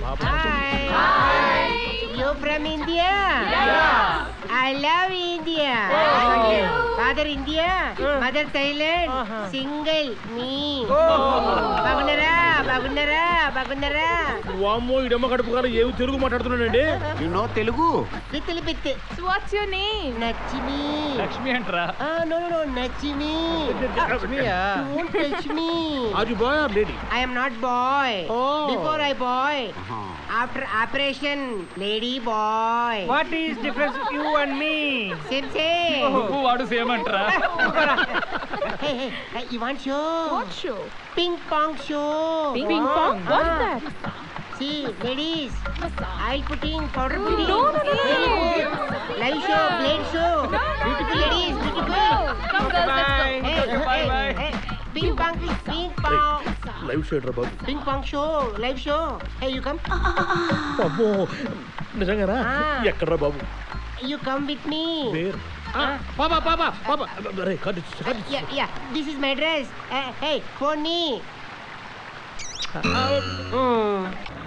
Hi. You from India? I love India. Father India, mother Thailand, single me. బాగున్నారా బాగున్నారా బాగున్నారా వామ్మో ఇడమ్మ కడుపు కాదు ఏమి తెలుగు మాట్లాడుతున్నాడండి యు నో తెలుగు పిత్తలి పిత్తి వాట్స్ యువర్ నేమ్ నచ్చిమి లక్ష్మి అంటరా నో నో నచ్చిమి Don't touch me. అది boy or lady I am not boy. Oh. Before I boy. After operation, lady boy. What is difference you and me Same same. నువ్వు వాడు same అంటరా hey, hey, hey, you want show? What show Ping pong show. Ping pong what's that See, ladies, I'll put in powder putting. No, no, no, no, Very no. good. Live show, blade show. Beautiful ladies, beautiful. Come girls let's Hey, hey, hey, hey. Ping pong, ping pong. Live show రా బాబు Ping pong show, live show. Hey, you come. అబ్బో నిజంగానా Ah. ఎక్కడ్రా బాబు You come with me. Where పాపా పాపా పాపా అరే cut cut Yeah, yeah. This is my dress. Uh, hey, phone me. Mm.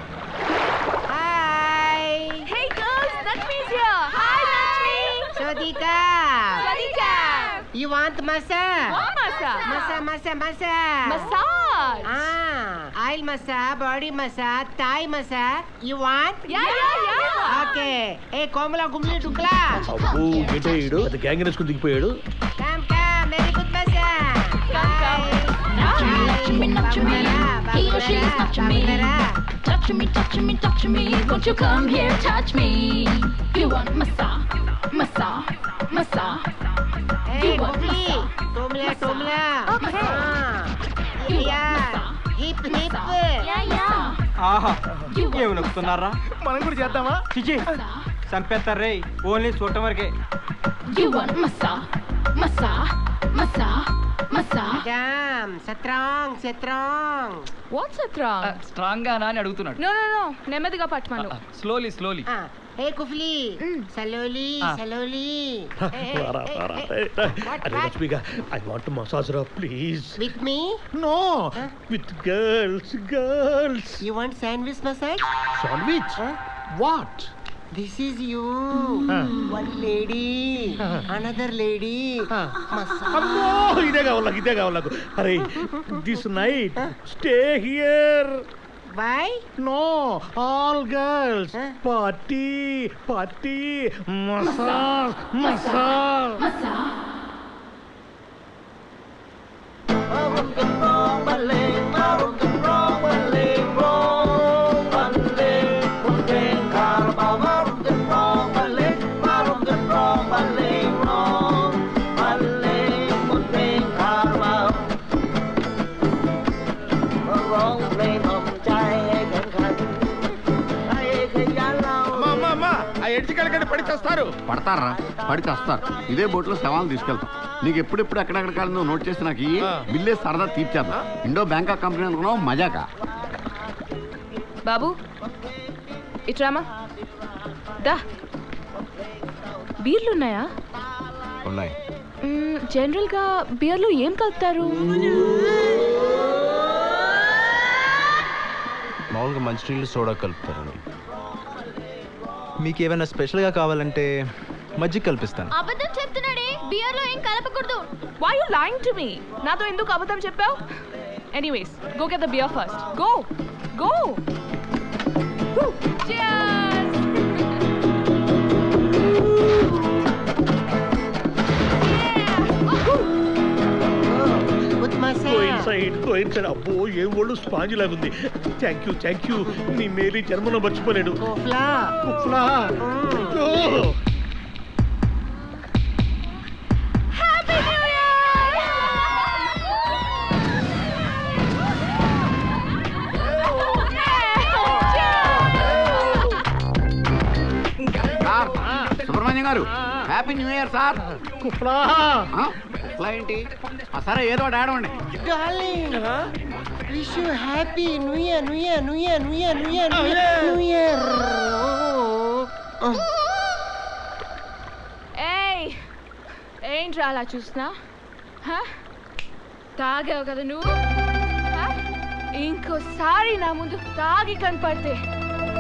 Hi. Hey girls, Lakshmi's here. Hi Lakshmi. Swadika. Sarika. You want massage? What massage? Massage, massage, massage. Massage. Ah, oil massage, body massage, thigh massage. You want? Yeah, yeah, yeah. Okay. Hey, Komala, Gumli, Dukla. అబ్బో ఏంటో ఈడు అది gang వేసుకుని దిగిపోయాడు Come, come. Very good massage. Come, come. Hi. Touch me, touch me. He or she is touching me. Touch me, touch me, touch me. Won't you come here, touch me? You want massage, massage, massage. Hey, You want Gumli. massage? Tomla, tomla. Okay. Ah. You Yeah, want yeah. massage? Hip, hip. Massage. Yeah, yeah. ఆహా You ఏమి want నొక్కుతున్నారా మనం కూడా చేద్దామా చిచి చంపేస్తారు రే only చూడటం వరకే You want massage, massage, massage, massage. Madam, satrang, satrang. What's it wrong? Strong గానా అని అడుగుతున్నాడు No, no, no. నెమ్మదిగా పట్టమను. Slowly slowly Ah, hey, Kufli. Slowly, Ah. slowly. Hey, hey, రారా hey, రారా hey. What, అరే what? లక్ష్మిగా ఐ వాంట్ మసాజ్ రా please With me? No with girls girls You want sandwich massage? Sandwich Huh? What This is you. Huh. One lady. Huh. Another lady. Huh. Massage. అమ్మో ఇదే కావాలి నాకు ఇదే కావాలి నాకు అరే this night stay here Why? No all girls Huh? Party party massage massage ఆ ఎడ్జికలకండి పడి చేస్తారు పడతారా పడి చస్తారు ఇదే బోట్లో శవాలు తీసుకెళ్తాం నీకు ఎప్పుడెప్పుడు ఎక్కడెక్కడ కాలిందో నోట్ చేసి నాకు ఇయ్యి. ఆ. బిల్లే సరదా తీర్చేద్దాం ఇండో బ్యాంకాక్ కంపెనీ అనుకున్నావు మజాకా బాబు ఇట్రామా దా బీర్లు ఉన్నాయా ఉన్నాయి మ్మ్, జనరల్గా బీర్లో ఏం కలుపుతారు మామూలుగా మంచినీళ్ళు సోడా కలుపుతారండి మీకు ఏమైనా స్పెషల్గా కావాలంటే మజ్జిగ కల్పిస్తాను అబద్ధం చెప్తున్నాడే బియర్ లో ఏం కలపకూడదు why you lying to me నాతో ఎందుకు అబద్ధం చెప్పావు anyways go get the beer first go go Good go massage. Inside go inside అబ్బో ఏం ఒళ్ళు స్పాంజ్ లాగుంది థ్యాంక్ యూ థ్యాంక్ యూ నీ మేరీ జన్మలో మర్చిపోలేడు Kofla. కుఫ్లా Mm. ఓ sir Subrahmanyam garu happy new year sir కుఫ్లా ఆ? ఇట్లా ఏంటి ఆ, సరే ఏదో ఒకటి ఆడవండి Darling. Wish you happy New Year, New Year, New Year, New Year, New Year, New Year, New Year. Oh. Oh. ఏయ్ ఏంట్రా అలా చూస్తున్నా హ? తాగావు కదా నువ్వు హ? ఇంకోసారి నా ముందు తాగి కనపడితే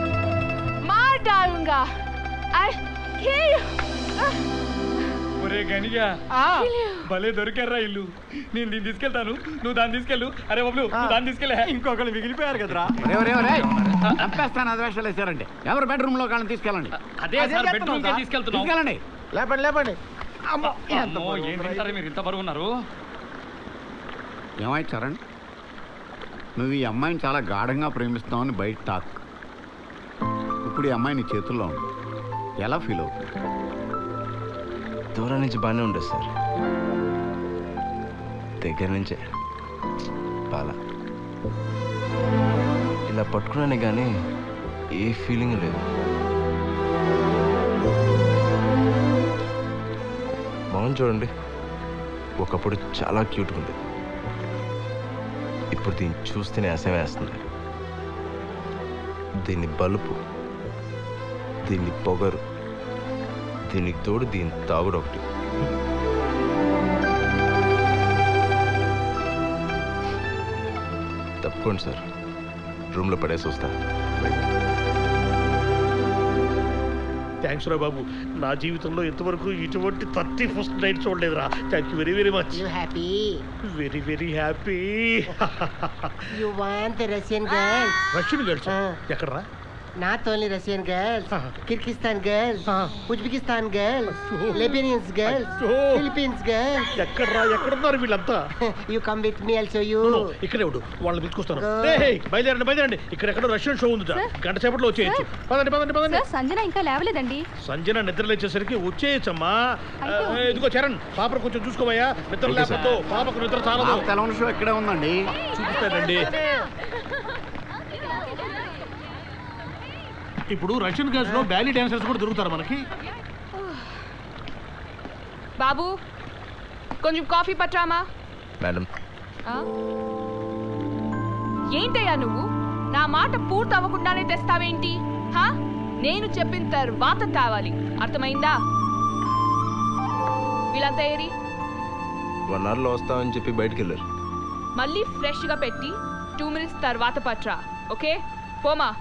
डालूंगा I kill you. ఒరే గనిగా భలే దొరికారా ఇల్లు నేను దీన్ని తీసుకెళ్తాను నువ్వు దాన్ని తీసుకెళ్ళు అరే బాబు నువ్వు దాన్ని తీసుకెళ్ళా ఇంకొకరు మిగిలిపోయారు కదరా ఒరే, ఒరే, ఒరే. చంపేస్తాను అది వేషాలు వేసారండి ఎవరు బెడ్రూమ్ లో కాళ్ళని తీసుకెళ్ళండి అదే సార్ బెడ్రూమ్ కే తీసుకెళ్తున్నాం తీసుకెళ్ళండి లేపండి లేపండి అమ్మో, ఎంత అమ్మో, బరువు ఏం ఉంది. తింటారు మీరు ఇంత బరువు ఉన్నారు ఏమాయి చరణ్ నువ్వు ఈ అమ్మాయిని చాలా గాఢంగా ప్రేమిస్తున్నావని బయట టాక్ ఇప్పుడు ఈ అమ్మాయి నీ చేతుల్లో ఉంది ఎలా ఫీల్ అవుతుంది దూరం నుంచి బాగానే ఉండదు సార్ దగ్గర నుంచే బాలా ఇలా పట్టుకున్నానే కానీ ఏ ఫీలింగ్ లేదు మొహం చూడండి ఒకప్పుడు చాలా క్యూట్గా ఉంది ఇప్పుడు దీన్ని చూస్తేనే అసహ్యం వేస్తుంది దీన్ని బలుపు దీన్ని పొగరు దీనికి తోడు దీని తాగుడు ఒకటి తప్పుకోండి సార్ రూమ్లో పడేసి వస్తా థ్యాంక్స్ రా బాబు నా జీవితంలో ఇంతవరకు ఇటువంటి థర్టీ ఫస్ట్ నైట్ చూడలేదురా thank you very very much You happy? Very very happy You want the Russian girls? Russian గడిచా Ah. ఎక్కడరా Not only Russian girls, Ah. Kyrgyzstan girls, Ah. Uzbekistan girls, Lebanese girls, Oh. Philippines girls. ఎక్కడరా ఎక్కడున్నారు వీళ్ళంతా you come with me, I'll show you. No, no, ఇక్కడే ఉండు వాళ్ళని పిలుచుకొస్తాను Go. ఏయ్, బయలుదేరండి బయలుదేరండి ఇక్కడ ఎక్కడో రష్యన్ షో ఉందిట గంట సేపట్లో వచ్చేయచ్చు పదండి పదండి పదండి సంజన ఇంకా లేవలేదండి సంజన నిద్ర లేచేసరికి వచ్చేయచ్చమ్మా ఆ, అయితే ఇదిగో చరణ్ పాపను కొంచెం చూసుకోవయ్యా నిద్ర Okay, sir. లేకపోతే పాపకు నిద్ర చాలదు ఆ తెలవని షో ఇక్కడే ఉందండి చూపిస్తానండి ఇప్పుడు రష్యన్ గర్ల్స్ లో బ్యాలీ డాన్సర్స్ కూడా దొరుకుతారు మనకి బాబు కొంచెం కాఫీ పట్టామా మేడం ఆ? ఏంటయ్యా నువ్వు నా మాట పూర్తి అవ్వకుండానే తెస్తావేంటి హా నేను చెప్పిన తర్వాత తావాలి అర్థమైందా వీళ్ళంతా ఏరి వన్ అవర్లో వస్తామని చెప్పి బయటికి వెళ్ళారు మళ్ళీ ఫ్రెష్గా పెట్టి టూ మినిట్స్ తర్వాత పట్రా ఓకే పోమా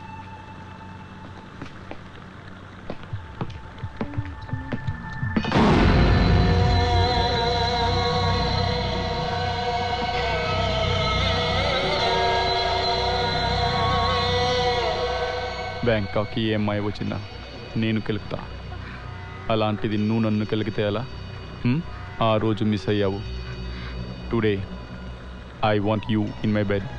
బ్యాంకాక్కి ఏ అమ్మాయి వచ్చినా నేను కెలుకుతా అలాంటిది నువ్వు నన్ను కెలికితే ఎలా హ్మ్? ఆ రోజు మిస్ అయ్యావు today I want you in my bed